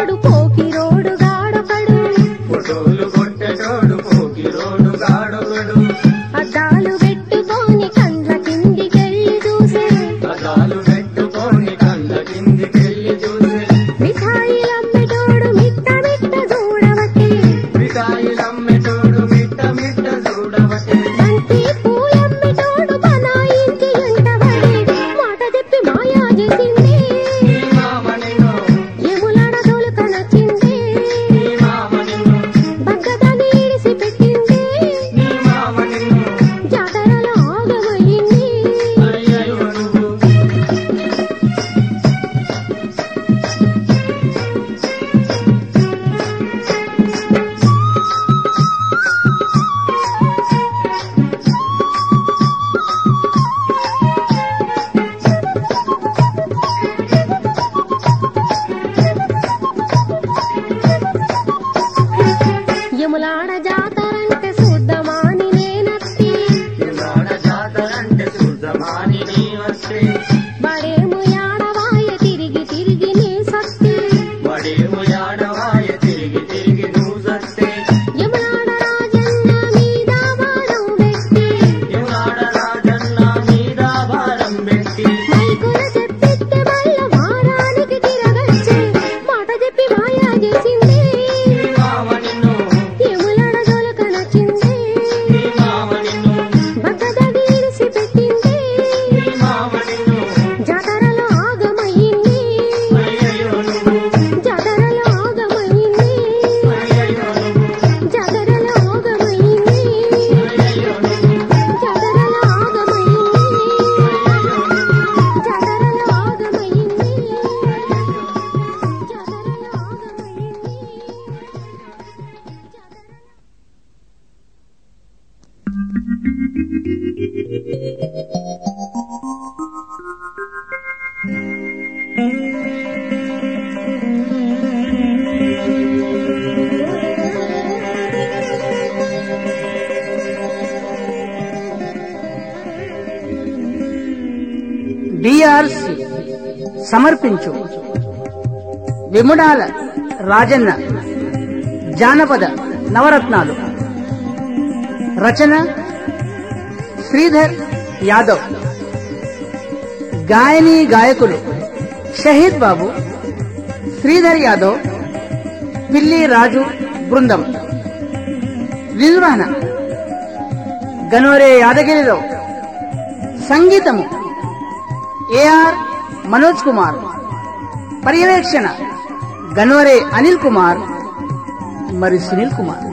కొట్టెటోడు పోకిరోడు గాడొకడు ఫోటోలు కొట్టేటోడు పోకిరోడు గాడొకడు అద్దాలు పెట్టుకొని కండ్ల కిందికెళ్ళి చూసే అదాలు పెట్టుకొని కళ్ళ కిందికెళ్ళి చూసే మిఠాయిలమ్మటోడు మిట్ట మిట్ట చూడవట్టే మిఠాయిలమ్మేటోడు మిట్ట మిట్ట చూడవటే బంతి పూలమ్మటోడు మన ఇంటి ఎంటబడే మాట చెప్పి మాయా చేసింది నీ మామ నిన్ను ఎములాడ తోలుక నచ్చింది నీ మామ నిన్ను బగ్గదాన్ని ఇడిసి పెట్టింది నీ మామ నిన్ను జాతరలో ఆగమయ్యింది అయ్యయ్యో నువ్వు యములాడ జాతరంటే చూద్దామాని నేనత్తి ఇవాడ జాతరంటే శుద్ధమాని నీ వస్తే బడేము యాడవాయ తిరిగి తిరిగి నీ సత్తి వడేము యాడవాయ తిరిగి తిరిగి నువ్వు సస్తే యములాడ రాజన్న మీద వారం పెట్టి ఇవాడ రాజన్న మీద భారం పెట్టి మైకుల చెప్పిస్తే మల్ల వారానికి తిరగచ్చే మాట చెప్పి మాయా చేసింది నీ మామ నిన్ను యములాడ జోలక నచ్చింది నీ మామ నిన్ను బగ్గదగి ఇడిసి పెట్టింది నీ మామ నిన్ను జాతరలో ఆగమయ్యింది అయ్యయ్యో నువ్వు జాతరలో ఆగమయ్యింది అయ్యయ్యో నువ్వు జాతరలో ఆగమయ్యింది అయ్యయ్యో నువ్వు జాతరలో ఆగమయ్యింది జాతరలో ఆగమయ్యింది జాతరలో ఆగమయ్యింది డిఆర్సి సమర్పించు విముడాల రాజన్న జానపద నవరత్నాలు రచన శ్రీధర్ యాదవ్ గాయని గాయకులు షహీద్ బాబు శ్రీధర్ యాదవ్ పిల్లి రాజు బృందం నిర్వహణ గనోరే యాదగిరిరావు సంగీతము ఏఆర్ మనోజ్ కుమార్ పర్యవేక్షణ గన్వరే అనిల్ కుమార్ మరి సునీల్ కుమార్